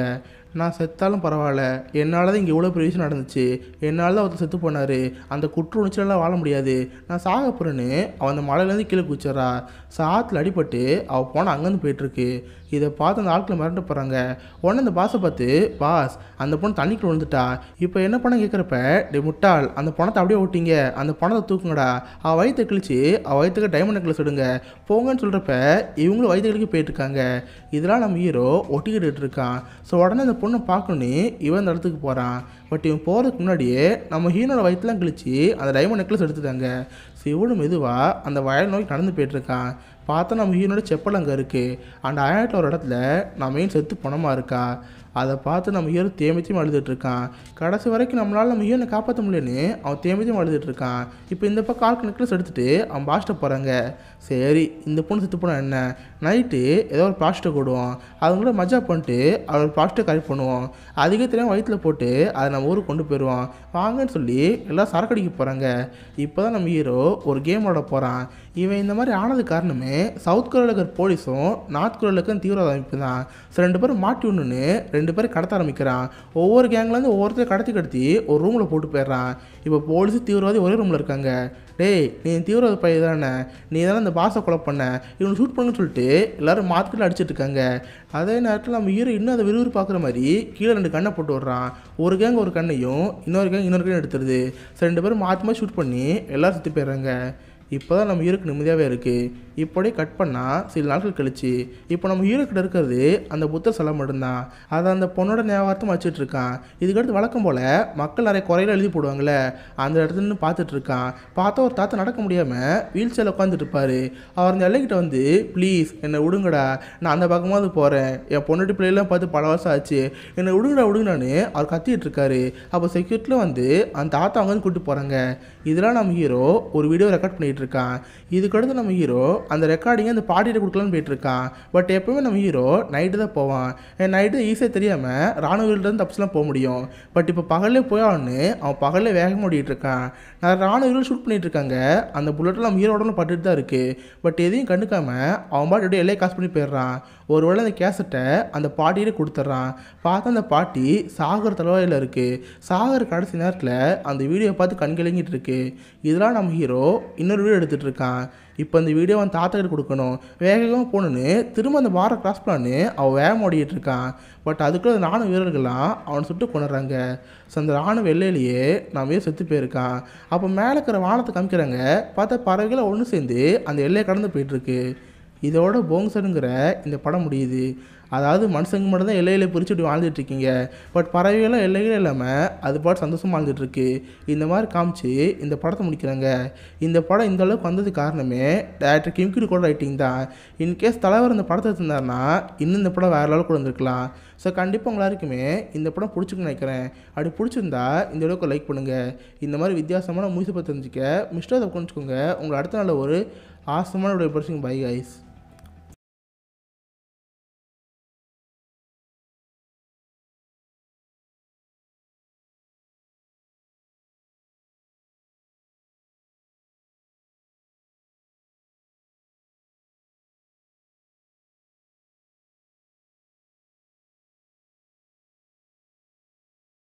நான் செத்தாலும் பரவாயில்ல என்னால் தான் இங்கே இவ்வளோ பெரிய விஷயம் நடந்துச்சு என்னால் தான் ஒருத்தர் செத்து போனார் அந்த குற்ற உணர்ச்சியெல்லாம் வாழ முடியாது நான் சாக போகிறேன்னு அவன் அந்த மலையிலேருந்து கீழே குச்சிட்றா சாத்தில் அடிபட்டு அவள் போனால் அங்கேருந்து போயிட்டுருக்கு இதை பார்த்து அந்த ஆட்களை மிரண்டு போகிறாங்க உடனே அந்த பாஸை பார்த்து பாஸ் அந்த பொண்ணு தண்ணிக்குள்ள விழுந்துட்டா இப்போ என்ன பண்ண கேட்குறப்ப டே முட்டாள் அந்த பணத்தை அப்படியே ஓட்டிங்க அந்த பணத்தை தூக்குங்கடா அவள் வயிற்று கிழிச்சு அவள் வயிற்றுக்கு டைமண்ட் நெக்லஸ் எடுங்க போங்கன்னு சொல்கிறப்ப இவங்களும் வயிற்று கிழிக்க போயிட்டுருக்காங்க இதெல்லாம் நம்ம ஹீரோ ஒட்டிக்கிட்டு இருக்கான் ஸோ உடனே அந்த பொண்ணை பார்க்கணுன்னு இவன் அந்த இடத்துக்கு போகிறான் பட் இவன் போகிறதுக்கு முன்னாடியே நம்ம ஹீரோட வயிற்றுலாம் கிழிச்சு அந்த டைமண்ட் நெக்லஸ் எடுத்துட்டாங்க ஸோ இவனும் மெதுவாக அந்த வயல் நோக்கி நடந்து போயிட்டுருக்கான் பார்த்தா நம்ம ஹீரோட செப்பல் அங்கே இருக்குது அந்த அயட்டில் ஒரு இடத்துல நம்ம மெயின் செத்து பணமாக இருக்கா அதை பார்த்து நம்ம ஹீரோ தேமித்தையும் அழுதுட்டு இருக்கான் கடைசி வரைக்கும் நம்மளால் நம்ம ஹீரோனை காப்பாற்ற முடியலன்னு அவன் தேமித்தையும் அழுதுட்டு இருக்கான் இப்போ இந்த பக்கம் கால்க்கு நெக்லஸ் எடுத்துகிட்டு அவன் பாஸ்ட்டை போகிறாங்க சரி இந்த பொண்ணு செத்து போனால் என்ன நைட்டு ஏதோ ஒரு பிளாஸ்ட்டை போடுவோம் அது கூட மஜா பண்ணிட்டு அவர் ஒரு பிளாஸ்ட்டை கரெக்ட் பண்ணுவோம் அதுக்கே தெரியாமல் வயிற்றில் போட்டு அதை நம்ம ஊருக்கு கொண்டு போயிடுவோம் வாங்கன்னு சொல்லி எல்லாம் சரக்கு அடிக்க போகிறாங்க இப்போ தான் நம்ம ஹீரோ ஒரு கேம் விளாட போகிறான் இவன் இந்த மாதிரி ஆனது காரணமே சவுத் கொரியாவில் இருக்கிற போலீஸும் நார்த் கொரியாவில் இருக்கிற தீவிரவாத அமைப்பு தான் ஸோ ரெண்டு பேரும் மாட்டி விடணுன்னு ரெண்டு பேரும் கடத்த ஆரம்பிக்கிறான் ஒவ்வொரு கேங்லேருந்து ஒவ்வொருத்தரையும் கடத்தி கடத்தி ஒரு ரூமில் போட்டு போயிடுறான் இப்போ போலீஸு தீவிரவாதி ஒரே ரூமில் இருக்காங்க டேய் நீ தீவிரவாத பையன் தானே நீ தானே இந்த பாஸை கொலை பண்ண இவனை ஷூட் பண்ணுன்னு சொல்லிட்டு எல்லாரும் மாத்துக்கில் அடிச்சிட்டு இருக்காங்க அதே நேரத்தில் நம்ம ஹீரோ இன்னும் அதை விறுவிறு பார்க்குற மாதிரி கீழே ரெண்டு கண்ணை போட்டு விட்றான் ஒரு கேங் ஒரு கண்ணையும் இன்னொரு கேங் இன்னொரு கேங் எடுத்துருது ஸோ ரெண்டு பேரும் மாற்றி மாற்றி ஷூட் பண்ணி எல்லாரும் சுற்றி போயிடுறாங்க இப்போ தான் நம்ம ஹீரோக்கு நிம்மதியாகவே இருக்குது இப்போடே கட் பண்ணால் சில நாட்கள் கழிச்சு இப்போ நம்ம ஹீரோ கிட்ட இருக்கிறது அந்த புத்தர் சிலை மட்டும்தான் அதை அந்த பொண்ணோட ஞாபகத்தை வச்சுட்டு இருக்கான் இதுக்கடுத்து வழக்கம் போல் மக்கள் நிறைய குறையில எழுதி போடுவாங்கள்ல அந்த இடத்துல நின்று பார்த்துட்டு இருக்கான் பார்த்தா ஒரு தாத்தா நடக்க முடியாமல் வீல் சேரில் உட்காந்துட்டு இருப்பாரு அவர் அந்த எல்லைக்கிட்ட வந்து ப்ளீஸ் என்னை விடுங்கடா நான் அந்த பக்கமாவது போகிறேன் என் பொண்ணுட்டு பிள்ளைலாம் பார்த்து பல வருஷம் ஆச்சு என்னை விடுங்கடா விடுங்கடான்னு அவர் கத்திட்டு இருக்காரு அப்போ செக்யூரிட்டியில் வந்து அந்த தாத்தா அவங்க வந்து கூப்பிட்டு போகிறாங்க இதெல்லாம் நம்ம ஹீரோ ஒரு வீடியோ ரெக்கார்ட் பண்ணிட்டு இருக்கான் இதுக்கடுத்து நம்ம ஹீரோ அந்த ரெக்கார்டிங்கை அந்த பாட்டிகிட்ட கொடுக்கலான்னு போயிட்டு இருக்கான் பட் எப்பவுமே நம்ம ஹீரோ நைட்டு தான் போவான் நைட்டு ஈஸியாக தெரியாமல் ராணுவ தப்பிச்சுலாம் போக முடியும் பட் இப்போ பகல்லே போயான்னு அவன் பகல்லே வேகமாக ஓடிட்டு இருக்கான் நான் ராணுவ ஷூட் பண்ணிட்டு இருக்காங்க அந்த புல்லட்டில் நம்ம ஹீரோட பட்டுட்டு தான் இருக்குது பட் எதையும் கண்டுக்காம அவன் பாட்டு அப்படியே எல்லையை காசு பண்ணி போயிடுறான் ஒருவேளை அந்த கேசட்டை அந்த பாட்டியிலே கொடுத்துட்றான் பார்த்தா அந்த பாட்டி சாகர தலைவாயில் இருக்குது சாகர கடைசி நேரத்தில் அந்த வீடியோ பார்த்து கண்கலங்கிட்டு இருக்கு இதெல்லாம் நம்ம ஹீரோ இன்னொரு வீடியோ எடுத்துகிட்டு இருக்கான் இப்போ அந்த வீடியோ அவன் தாத்தா கிட்ட கொடுக்கணும் வேகமாக போகணுன்னு திரும்ப அந்த பாரை கிராஸ் பண்ணு அவன் வேகம் ஓடிட்டு இருக்கான் பட் அதுக்குள்ள அந்த ராணுவ வீரர்கள்லாம் அவனை சுட்டு கொண்டுறாங்க ஸோ அந்த ராணுவ வெள்ளையிலேயே நாமே செத்து போயிருக்கான் அப்போ மேலே இருக்கிற வானத்தை காமிக்கிறாங்க பார்த்தா பறவைகளை ஒன்று சேர்ந்து அந்த எல்லையை கடந்து போயிட்டுருக்கு இதோட போங்சனுங்கிற இந்த படம் முடியுது அதாவது மனுஷங்க மட்டும் தான் எல்லையில் பிரித்து இப்படி வாழ்ந்துட்டு இருக்கீங்க பட் பறவைகளும் எல்லைகளே இல்லாமல் அது பாட்டு சந்தோஷமாக வாழ்ந்துட்டு இருக்கு இந்த மாதிரி காமிச்சு இந்த படத்தை முடிக்கிறாங்க இந்த படம் இந்த அளவுக்கு வந்ததுக்கு காரணமே டேரக்டர் கிம்கிரி கூட ரைட்டிங் தான் இன்கேஸ் தலைவர் இந்த படத்தை எடுத்திருந்தாருன்னா இன்னும் இந்த படம் வேறு லெவலுக்கு வந்திருக்கலாம் ஸோ கண்டிப்பாக உங்க எல்லாருக்குமே இந்த படம் பிடிச்சிருக்குன்னு நினைக்கிறேன் அப்படி பிடிச்சிருந்தா இந்த அளவுக்கு லைக் பண்ணுங்கள் இந்த மாதிரி வித்தியாசமான மூவிஸை பற்றி தெரிஞ்சுக்க மிஸ்டர் அதை புரிஞ்சுக்கோங்க உங்களை அடுத்த நாள் ஒரு ஆசமான ஒரு பர்சன் பை கைஸ்